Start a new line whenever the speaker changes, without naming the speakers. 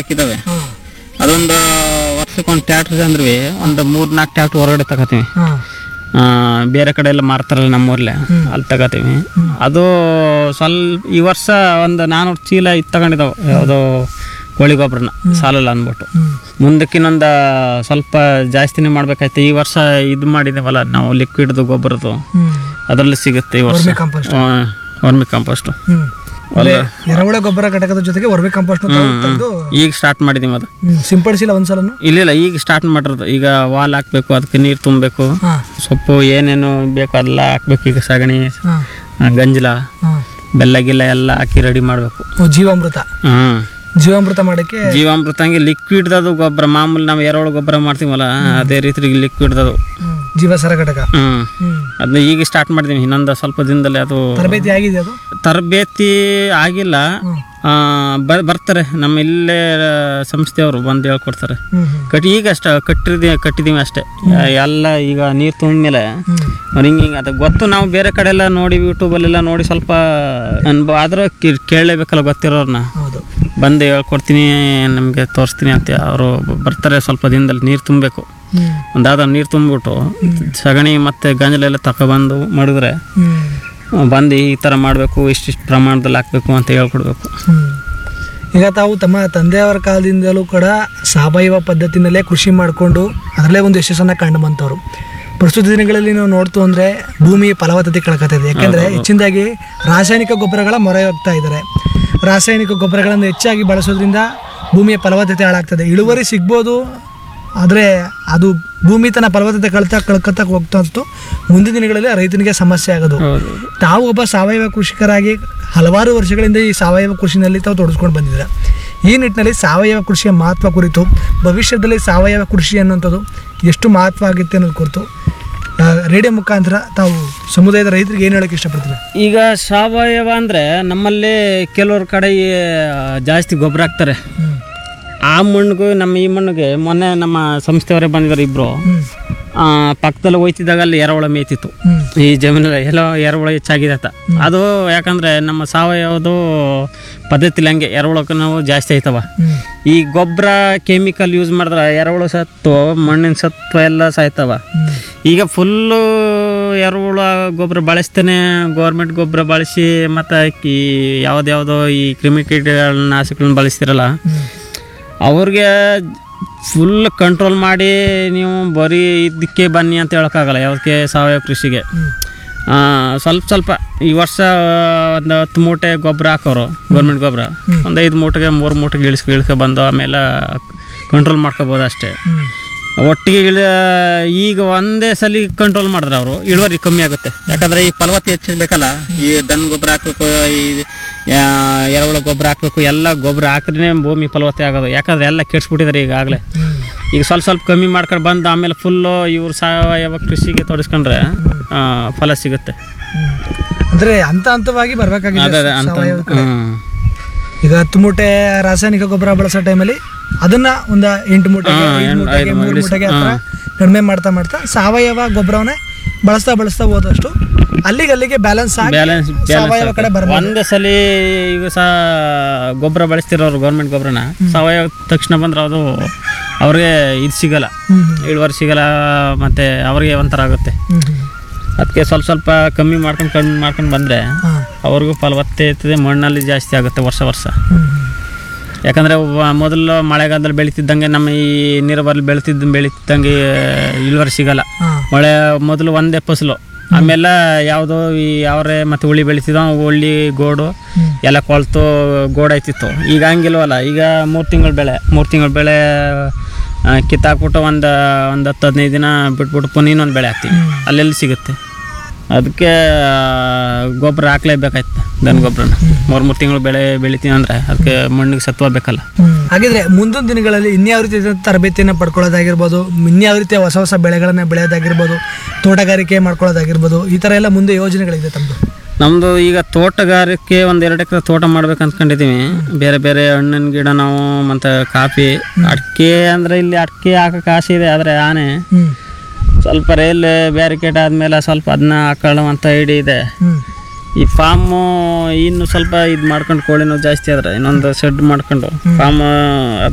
ಹಾಕಿದಾವೆ
ಹಾ
ಅದೊಂದು ವರ್ಷಕ್ಕೆ ಒಂದು ಟ್ಯಾಕ್ಟ್ರ್ ಅಂದ್ರೆ ಒಂದು ಮೂರ್ ನಾಲ್ಕು ಟ್ಯಾಕ್ಟ್ರ್ ಹೊರಗಡೆ ತಗೋತೀವಿ
ಹಾ
ಆ, ಬೇರೆ ಕಡೆ ಎಲ್ಲ ಮಾರ್ತಾರಲ್ಲ ನಮ್ಮೂರಲ್ಲೇ ಅಲ್ಲಿ ತಗೋತೀವಿ ಅದು ಸ್ವಲ್ಪ ಈ ವರ್ಷ ಒಂದು ನಾನ್ನೂರು ಚೀಲ ಇದು ತಗೊಂಡಿದ್ದಾವೆ ಯಾವುದೋ ಕೋಳಿ ಗೊಬ್ಬರನ ಸಾಲಲ್ಲ ಅಂದ್ಬಿಟ್ಟು
ಹ್ಮ್
ಮುಂದಕ್ಕೆ ಇನ್ನೊಂದು ಸ್ವಲ್ಪ ಜಾಸ್ತಿನೇ ಮಾಡ್ಬೇಕಾಯ್ತು ಈ ವರ್ಷ ಇದು ಮಾಡಿದ್ದೇವಲ್ಲ ನಾವು ಲಿಕ್ವಿಡ್ದು ಗೊಬ್ಬರದ್ದು
ಹ್ಮ್
ಅದರಲ್ಲಿ ಸಿಗುತ್ತೆ ಈ ವರ್ಷ
vermi compost
vermi compost
hmm ಎರೆಹುಳ ಗೊಬ್ಬರ ಘಟಕದ ಜೊತೆಗೆ ವರ್ಮಿ ಕಾಂಪೋಸ್ಟ್ ತಂದು
ಈಗ ಸ್ಟಾರ್ಟ್ ಮಾಡಿದೀವಿ ಅದು
ಹ್ಮ್, ಸಿಂಪಡಿಸಿಲ್ಲ ಒಂದ್ಸಲನು
ಇಲ್ಲ ಇಲ್ಲ ಈಗ ಸ್ಟಾರ್ಟ್ ಮಾಡಿರೋದು ಈಗ ವಾಲ್ ಹಾಕ್ಬೇಕು ಅದಕ್ಕೆ ನೀರು ತುಂಬಬೇಕು
ಹಾ
ಸೊಪ್ಪು ಏನೇನು ಬೇಕು ಎಲ್ಲ ಹಾಕ್ಬೇಕು ಈಗ ಸಗಣಿ
ಹಾ
ಆ, ಗಂಜಲ
ಹಾ
ಬೆಲ್ಲ ಗಿಲ್ಲ ಎಲ್ಲ ಹಾಕಿ ರೆಡಿ ಮಾಡಬೇಕು
ಓ, ಜೀವಾಮೃತ
ಹ್ಮ್
ಜೀವಾಮೃತ ಮಾಡಕ್ಕೆ
ಜೀವಾಮೃತ ಹಂಗೆ ಲಿಕ್ವಿಡ್ದದು ಗೊಬ್ಬರ ಮಾಮೂಲಿ ನಾವು ಎರೆಹುಳು ಗೊಬ್ಬರ ಮಾಡ್ತೀವಲ್ಲ ಅದೇ ರೀತಿ ಲಿಕ್ವಿಡ್ದದು
ಹ್ಮ್, ಜೀವಸರ ಘಟಕ
ಹ್ಮ್
ಹ್ಮ್
ಅದನ್ನ ಈಗ ಸ್ಟಾರ್ಟ್ ಮಾಡಿದೀವಿ ಇನ್ನೊಂದು ಸ್ವಲ್ಪ ದಿನದಲ್ಲಿ ಅದು
ತರಬೇತಿ ಆಗಿದೆ ಅದು
ತರಬೇತಿ ಆಗಿಲ್ಲ
ಹ್ಮ್.
ಆ, ಬ- ಬರ್ತಾರೆ ನಮ್ಮ ಇಲ್ಲೇ ಸಂಸ್ಥೆಯವರು ಬಂದು ಹೇಳ್ಕೊಡ್ತಾರೆ
ಹ್ಮ್ ಹ್ಮ್
ಕಟ್ಟಿ ಈಗ ಅಷ್ಟ ಕಟ್ಟಿದೀವಿ ಕಟ್ಟಿದೀವಿ ಅಷ್ಟೇ ಎಲ್ಲ ಈಗ ನೀರು ತುಂಬಿದ್ಮೇಲೆ
ಹ್ಮ್
ಅವ್ರು ಹಿಂಗೆ ಹಿಂಗೆ ಅದು ಗೊತ್ತು ನಾವು ಬೇರೆ ಕಡೆ ಎಲ್ಲ ನೋಡಿ ಯೂಟ್ಯೂಬಲ್ಲೆಲ್ಲ ನೋಡಿ ಸ್ವಲ್ಪ ಅನ್ಭವ ಆದ್ರೆ ಕೇ- ಕೇಳಲೇಬೇಕಲ್ಲ ಗೊತ್ತಿರೋರ್ನ
ಹೌದು
ಬಂದು ಹೇಳ್ಕೊಡ್ತೀನಿ ನಮಗೆ ತೋರಿಸ್ತೀನಿ ಅಂತ ಅವರು ಬರ್ತಾರೆ ಸ್ವಲ್ಪ ದಿನದಲ್ಲಿ ನೀರು ತುಂಬಬೇಕು
ಹ್ಮ್
ಒಂದಾದ ನೀರು ತುಂಬಿಬಿಟ್ಟು ಸಗಣಿ ಮತ್ತು ಗಂಜಲೆಲ್ಲ ತಗೊಬಂದು ಮಾಡಿದ್ರೆ
ಹ್ಮ್
ಬಂದು ಈ ಥರ ಮಾಡಬೇಕು ಇಷ್ಟಿಷ್ಟು ಪ್ರಮಾಣದಲ್ಲಿ ಹಾಕಬೇಕು ಅಂತ ಹೇಳ್ಕೊಡ್ಬೇಕು
ಹ್ಮ್. ಈಗ ತಾವು ತಮ್ಮ ತಂದೆಯವರ ಕಾಲದಿಂದಲೂ ಕೂಡ ಸಾವಯವ ಪದ್ಧತಿನಲ್ಲೇ ಕೃಷಿ ಮಾಡಿಕೊಂಡು ಅದರಲ್ಲೇ ಒಂದು ಯಶಸ್ಸನ್ನು ಕಂಡು ಬಂತವರು ಪ್ರಸ್ತುತ ದಿನಗಳಲ್ಲಿ ನಾವು ನೋಡ್ತು ಅಂದರೆ ಭೂಮಿಯ ಫಲವತ್ತತೆ ಕಳ್ಕೊತಾ ಇದೆ ಯಾಕೆಂದರೆ ಹೆಚ್ಚಿನದಾಗಿ ರಾಸಾಯನಿಕ ಗೊಬ್ಬರಗಳ ಮೊರೆ ಹೋಗ್ತಾ ಇದ್ದಾರೆ ರಾಸಾಯನಿಕ ಗೊಬ್ಬರಗಳನ್ನು ಹೆಚ್ಚಾಗಿ ಬಳಸೋದ್ರಿಂದ ಭೂಮಿಯ ಫಲವತ್ತತೆ ಹಾಳಾಗ್ತದೆ ಇಳುವರಿ ಸಿಗ್ಬೋದು ಆದರೆ ಅದು ಭೂಮಿ ತನ್ನ ಫಲವತ್ತತೆ ಕಳ್ತಾ ಕಳ್ಕೊತಾ ಹೋಗ್ತಾ ಇತ್ತು ಮುಂದಿನ ದಿನಗಳಲ್ಲಿ ರೈತನಿಗೆ ಸಮಸ್ಯೆ ಆಗೋದು
ಹೌದು
ತಾವು ಒಬ್ಬ ಸಾವಯವ ಕೃಷಿಕರಾಗಿ ಹಲವಾರು ವರ್ಷಗಳಿಂದ ಈ ಸಾವಯವ ಕೃಷಿನಲ್ಲಿ ತಾವು ತೊಡಗಿಸ್ಕೊಂಡು ಬಂದಿದ್ದೀರಾ ಈ ನಿಟ್ಟಿನಲ್ಲಿ ಸಾವಯವ ಕೃಷಿಯ ಮಹತ್ವ ಕುರಿತು ಭವಿಷ್ಯದಲ್ಲಿ ಸಾವಯವ ಕೃಷಿ ಅನ್ನುವಂಥದ್ದು ಎಷ್ಟು ಮಹತ್ವ ಆಗುತ್ತೆ ಅನ್ನೋದು ಕುರಿತು ಆ, ರೇಡಿಯೋ ಮುಖಾಂತರ ತಾವು ಸಮುದಾಯದ ರೈತರಿಗೆ ಏನು ಹೇಳೋಕ್ಕೆ ಇಷ್ಟಪಡ್ತೀರಾ
ಈಗ ಸಾವಯವ ಅಂದರೆ ನಮ್ಮಲ್ಲಿ ಕೆಲವ್ರ ಕಡೆ ಈ, ಜಾಸ್ತಿ ಗೊಬ್ಬರ ಹಾಕ್ತಾರೆ
ಹ್ಞೂ
ಆ ಮಣ್ಣಿಗೂ ನಮ್ಮ ಈ ಮಣ್ಣಿಗೆ ಮೊನ್ನೆ ನಮ್ಮ ಸಂಸ್ಥೆಯವರೇ ಬಂದಿದ್ದಾರೆ ಇಬ್ಬರು
ಹ್ಞೂ
ಪಕ್ಕದಲ್ಲಿ ಹೋಯ್ತಿದ್ದಾಗ ಅಲ್ಲಿ ಎರೆಹುಳ ಮೇಯ್ತಿತ್ತು
ಹ್ಞೂ
ಈ ಜಮೀನಲ್ಲಿ ಎಲ್ಲೋ ಎರೆಹುಳ ಹೆಚ್ಚಾಗಿದೆ ಅಂತ ಅದು ಯಾಕಂದರೆ ನಮ್ಮ ಸಾವಯವದು ಪದ್ಧತಿಲಿ ಹಂಗೆ ಎರೆಹುಳಕ್ಕೆ ನಾವು ಜಾಸ್ತಿ ಆಯ್ತವ
ಹ್ಞೂ
ಈ ಗೊಬ್ಬರ ಕೆಮಿಕಲ್ ಯೂಸ್ ಮಾಡಿದ್ರೆ ಎರೆಹುಳು ಸತ್ತು ಮಣ್ಣಿನ ಸತ್ವ ಎಲ್ಲ ಸಾಯ್ತವ
ಹ್ಞೂ
ಈಗ ಫುಲ್ಲು ಎರೆಹುಳ ಗೊಬ್ಬರ ಬಳಸ್ತೇನೆ ಗೌರ್ಮೆಂಟ್ ಗೊಬ್ಬರ ಬಳಸಿ ಮತ್ತು ಈ ಯಾವುದ್ಯಾವುದೋ ಈ ಕ್ರಿಮಿಕೀಟಗಳನ್ನ ನಾಶಗಳನ್ನ ಬಳಸ್ತಿರಲ್ಲ
ಹ್ಞೂ
ಅವ್ರಿಗೆ ಫುಲ್ ಕಂಟ್ರೋಲ್ ಮಾಡಿ ನೀವು ಬರೀ ಇದಕ್ಕೆ ಬನ್ನಿ ಅಂತ ಹೇಳೋಕ್ಕಾಗಲ್ಲ ಯಾವುದಕ್ಕೆ ಸಾವಯವ ಕೃಷಿಗೆ
ಹ್ಞೂ
ಆ, ಸ್ವಲ್ಪ ಸ್ವಲ್ಪ ಈ ವರ್ಷ ಒಂದು ಹತ್ತು ಮೂಟೆ ಗೊಬ್ಬರ ಹಾಕೋರು ಗೌರ್ಮೆಂಟ್ ಗೊಬ್ಬರ ಒಂದು ಐದು ಮೂಟೆಗೆ ಮೂರು ಮೂಟೆಗೆ ಇಳಿಸ್ಕೊ ಇಳ್ಕೊ ಬಂದು ಆಮೇಲೆ ಕಂಟ್ರೋಲ್ ಮಾಡ್ಕೋಬೋದು ಅಷ್ಟೇ
ಹ್ಞೂ
ಒಟ್ಟಿಗೆ ಇಳ ಈಗ ಒಂದೇ ಸಲ ಕಂಟ್ರೋಲ್ ಮಾಡಿದ್ರೆ ಅವರು ಇಳುವರಿ ಕಮ್ಮಿ ಆಗುತ್ತೆ ಯಾಕಂದ್ರೆ ಈ ಫಲವತ್ತೆ ಹೆಚ್ಚಿರ್ಬೇಕಲ್ಲ ಈ ದನ ಗೊಬ್ಬರ ಹಾಕ್ಬೇಕು ಈ ಯಾ- ಎರೆಹುಳ ಗೊಬ್ಬರ ಹಾಕ್ಬೇಕು ಎಲ್ಲ ಗೊಬ್ಬರ ಹಾಕಿದ್ರೆ ಭೂಮಿ ಫಲವತ್ತೆ ಆಗೋದು ಯಾಕಂದ್ರೆ ಎಲ್ಲ ಕೆಡ್ಸ್ಬಿಟ್ಟಿದ್ದಾರೆ ಈಗಾಗಲೇ
ಹ್ಞೂ
ಈಗ ಸ್ವಲ್ಪ ಸ್ವಲ್ಪ ಕಮ್ಮಿ ಮಾಡ್ಕೊಂಡು ಬಂದು ಆಮೇಲೆ ಫುಲ್ಲು ಇವ್ರು ಸಾವಯವ ಕೃಷಿಗೆ ತೊಡಸ್ಕೊಂಡ್ರೆ ಆ, ಫಲ ಸಿಗುತ್ತೆ
ಹ್ಞೂ ಅಂದರೆ ಹಂತ ಹಂತವಾಗಿ ಬರಬೇಕಾಗಿದೆ
ಅದೇ ಅದೇ ಅಂತ
ಸಾವಯವ ಕಡೆ.
ಹ್ಮ್.
ಈಗ ಹತ್ತು ಮೂಟೆ ರಾಸಾಯನಿಕ ಗೊಬ್ಬರ ಬಳಸೋ ಟೈಮಲ್ಲಿ ಅದನ್ನ ಒಂದು ಎಂಟು ಮೂಟೆಗೆ
ಹಾ,
ಐದು
ಎಂಟು-
ಮೂಟೆಗೆ
ಐದು
ಮೂರು
ಇಳಿಸಿ-
ಮೂಟೆಗೆ ಹತ್ರ ಕಡಿಮೆ ಮಾಡ್ತಾ ಮಾಡ್ತಾ ಸಾವಯವ ಗೊಬ್ಬರವನ್ನೇ ಬಳಸ್ತಾ ಬಳಸ್ತಾ ಹೋದಷ್ಟು ಅಲ್ಲಿಗೆ ಅಲ್ಲಿಗೆ ಬ್ಯಾಲೆನ್ಸ್ ಆಗಿ
ಬ್ಯಾಲೆನ್ಸ್
ಸಾವಯವ ಕಡೆ ಬರ್ಬೋದು
ಒಂದೇ ಸಲ ಈಗ ಸಹ ಗೊಬ್ಬರ ಬಳಸ್ತಿರೋರು ಗೌರ್ಮೆಂಟ್ ಗೊಬ್ಬರನ ಸಾವಯವ ತಕ್ಷಣ ಬಂದ್ರೆ ಅದು ಅವ್ರಿಗೆ ಇದು ಸಿಗಲ್ಲ
ಹ್ಮ್
ಇಳುವರಿ ಸಿಗಲ್ಲ ಮತ್ತೆ ಅವ್ರಿಗೆ ಒಂಥರ ಆಗುತ್ತೆ
ಹ್ಮ್ ಹ್ಮ್
ಅದಕ್ಕೆ ಸ್ವಲ್ಪ ಸ್ವಲ್ಪ ಕಮ್ಮಿ ಮಾಡ್ಕೊಂಡು ಕಮ್ಮಿ ಮಾಡ್ಕೊಂಡು ಬಂದರೆ
ಹಾ
ಅವ್ರಿಗೂ ಫಲವತ್ತೆ ಇರ್ತದೆ ಮಣ್ಣಲ್ಲಿ ಜಾಸ್ತಿ ಆಗುತ್ತೆ ವರ್ಷ ವರ್ಷ
ಹ್ಮ್ ಹ್ಮ್
ಯಾಕಂದರೆ ಮೊದಲು ಮಳೆಗಾಲದಲ್ಲಿ ಬೆಳೀತಿದ್ದಂಗೆ ನಮ್ಮ ಈ ನೀರಾವರಿ ಬೆಳೀತಿದ್ದ ಬೆಳೀತಿದ್ದಂಗೆ ಇಳುವರಿ ಸಿಗಲ್ಲ
ಹಾ
ಮಳೆ ಮೊದಲು ಒಂದೇ ಫಸಲು ಆಮೇಲೆ ಯಾವುದೋ ಈ ಯಾವ್ರೆ ಮತ್ತು ಉಳ್ಳಿ ಬೆಳೀತಿದ್ದೋ ಉಳ್ಳಿ ಗೋಡು
ಹ್ಮ್.
ಎಲ್ಲ ಕೊಳ್ತು ಗೋಡಾಯ್ತಿತ್ತು ಈಗ ಹಂಗಿಲ್ವಲ್ಲ ಈಗ ಮೂರು ತಿಂಗಳ ಬೆಳೆ ಮೂರು ತಿಂಗಳ ಬೆಳೆ ಆ, ಕಿತ್ತಾಕ್ಬಿಟ್ಟು ಒಂದು ಒಂದು ಹತ್ತು ಹದಿನೈದು ದಿನ ಬಿಟ್ಬಿಟ್ಟು ಪುನಃ ಇನ್ನೊಂದು ಬೆಳೆ ಹಾಕ್ತೀವಿ ಅಲ್ಲೆಲ್ಲಿ ಸಿಗುತ್ತೆ ಅದಕ್ಕೆ ಗೊಬ್ಬರ ಹಾಕ್ಲೇಬೇಕಾಯ್ತು ದನ ಗೊಬ್ಬರನ ಮೂರು ಮೂರು ತಿಂಗಳು ಬೆಳೆ ಬೆಳಿತೀವಿ ಅಂದರೆ ಅದಕ್ಕೆ ಮಣ್ಣಿಗೆ ಸತ್ವ ಬೇಕಲ್ಲ
ಹ್ಮ್. ಹಾಗಿದ್ರೆ ಮುಂದಿನ ದಿನಗಳಲ್ಲಿ ಇನ್ಯಾವ ರೀತಿಯ ತರಬೇತಿಯನ್ನು ಪಡ್ಕೊಳ್ಳೋದಾಗಿರ್ಬೋದು ಇನ್ಯಾವ ರೀತಿಯ ಹೊಸ ಹೊಸ ಬೆಳೆಗಳನ್ನು ಬೆಳೆಯೋದಾಗಿರ್ಬೋದು ತೋಟಗಾರಿಕೆ ಮಾಡ್ಕೊಳ್ಳೋದಾಗಿರ್ಬೋದು ಈ ಥರ ಎಲ್ಲ ಮುಂದೆ ಯೋಜನೆಗಳಿದೆ ತಮ್ಮದು
ನಮ್ಮದು ಈಗ ತೋಟಗಾರಿಕೆ ಒಂದು ಎರಡು ಎಕರೆ ತೋಟ ಮಾಡ್ಬೇಕು ಅಂದ್ಕೊಂಡಿದ್ದೀವಿ ಬೇರೆ ಬೇರೆ ಹಣ್ಣಿನ ಗಿಡ ನಾವು ಮತ್ತು ಕಾಫಿ ಅಡಿಕೆ ಅಂದರೆ ಇಲ್ಲಿ ಅಡಿಕೆ ಹಾಕೋಕೆ ಆಸೆ ಇದೆ ಆದರೆ ಆನೆ
ಹ್ಞೂ
ಸ್ವಲ್ಪ ರೈಲ್ ಬ್ಯಾರಿಕೇಡ್ ಆದಮೇಲೆ ಸ್ವಲ್ಪ ಅದನ್ನ ಹಾಕೊಳ್ಳುವಂಥ ಐಡಿ ಇದೆ
ಹ್ಞೂ
ಈ ಫಾರ್ಮು ಇನ್ನು ಸ್ವಲ್ಪ ಇದು ಮಾಡ್ಕೊಂಡು ಕೋಳಿನೂ ಜಾಸ್ತಿ ಆದ್ರೆ ಇನ್ನೊಂದು ಶೆಡ್ ಮಾಡ್ಕೊಂಡು ಫಾರ್ಮ್